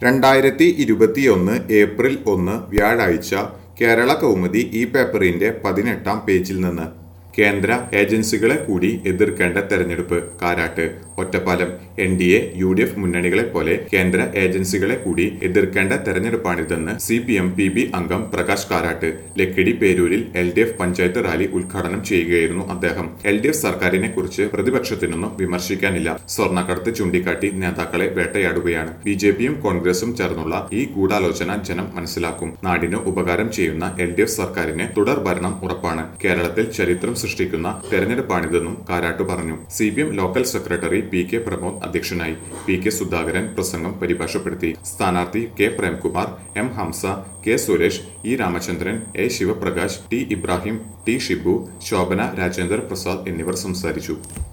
രണ്ടായിരത്തി ഇരുപത്തിയൊന്ന് ഏപ്രിൽ ഒന്ന് വ്യാഴാഴ്ച കേരള കൗമുദി ഈ പേപ്പറിന്റെ പതിനെട്ടാം പേജിൽ നിന്ന് കേന്ദ്ര ഏജൻസികളെ കൂടി എതിർക്കേണ്ട തെരഞ്ഞെടുപ്പ് Karat Ottapalam N D A U D F മുന്നണികളെ പോലെ കേന്ദ്ര ഏജൻസികളെ കൂടി എതിർക്കേണ്ട തെരഞ്ഞെടുപ്പാണിതെന്ന് C P M P B അംഗം പ്രകാശ് കാരാട്ട് ലക്കിടി പേരൂരിൽ L D F panchayat rally ഉദ്ഘാടനം ചെയ്യുകയായിരുന്നു അദ്ദേഹം എൽ ഡി എഫ് സർക്കാരിനെ കുറിച്ച് പ്രതിപക്ഷത്തിനൊന്നും വിമർശിക്കാനില്ല സ്വർണ്ണക്കടത്ത് ചൂണ്ടിക്കാട്ടി നേതാക്കളെ വേട്ടയാടുകയാണ് ബി ജെ പിയും കോൺഗ്രസും ചേർന്നുള്ള ഈ ഗൂഢാലോചന ജനം മനസ്സിലാക്കും നാടിന് ഉപകാരം ചെയ്യുന്ന എൽ ഡി എഫ് സർക്കാരിന് തുടർ ഭരണം ഉറപ്പാണ് കേരളത്തിൽ ചരിത്രം സൃഷ്ടിക്കുന്ന തെരഞ്ഞെടുപ്പാണിതെന്നും കാരാട്ട് പറഞ്ഞു C P M local secretary P K Pramod അധ്യക്ഷനായി പി കെ സുധാകരൻ പ്രസംഗം പരിഭാഷപ്പെടുത്തി സ്ഥാനാർത്ഥി K Premkumar M Hamsa K Suresh E Ramachandran A Sivaprakash T Ibrahim T Shibu Shobhana Rajendra Prasad എന്നിവർ സംസാരിച്ചു